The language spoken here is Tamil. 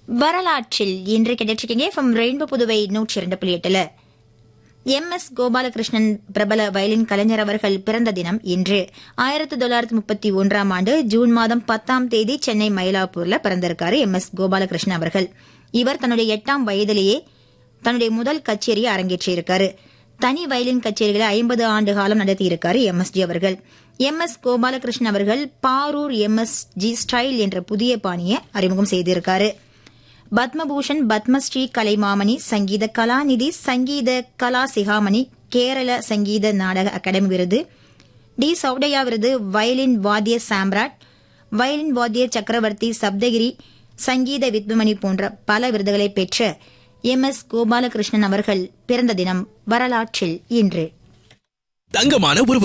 வரலாற்றில் இன்று கிடைச்சிருக்கீங்க ஃப்ரம் ரெயின்போ புதுவை நூற்றி இரண்டு புள்ளி எட்டுல எம் எஸ் கோபாலகிருஷ்ணன் பிரபல வயலின் கலைஞர் அவர்கள் பிறந்த தினம் இன்று ஆயிரத்தி தொள்ளாயிரத்தி முப்பத்தி ஒன்றாம் ஆண்டு ஜூன் மாதம் பத்தாம் தேதி சென்னை மயிலாப்பூர்ல பிறந்திருக்காரு எம் எஸ் கோபாலகிருஷ்ணன் அவர்கள் இவர் தன்னுடைய எட்டாம் வயதிலேயே தன்னுடைய முதல் கச்சேரியை அரங்கேற்றியிருக்காரு தனி வயலின் கச்சேரிகளை ஐம்பது ஆண்டு காலம் நடத்தியிருக்காரு எம் எஸ் ஜி அவர்கள் எம் எஸ் கோபாலகிருஷ்ணன் அவர்கள் Parur M S G style என்ற புதிய பாணியை அறிமுகம் செய்திருக்காரு பத்மபூஷன் பத்மஸ்ரீ கலைமாமணி சங்கீத கலாநிதி சங்கீத கலா சிகாமணி கேரள சங்கீத நாடக அகாடமி விருது டி சௌடையா விருது வயலின் வாத்திய சாம்ராட் வயலின் வாத்திய சக்கரவர்த்தி சப்தகிரி சங்கீத வித்வமணி போன்ற பல விருதுகளை பெற்ற எம் எஸ் கோபாலகிருஷ்ணன் அவர்கள் பிறந்த தினம் வரலாற்றில் இன்று தங்கமான ஒரு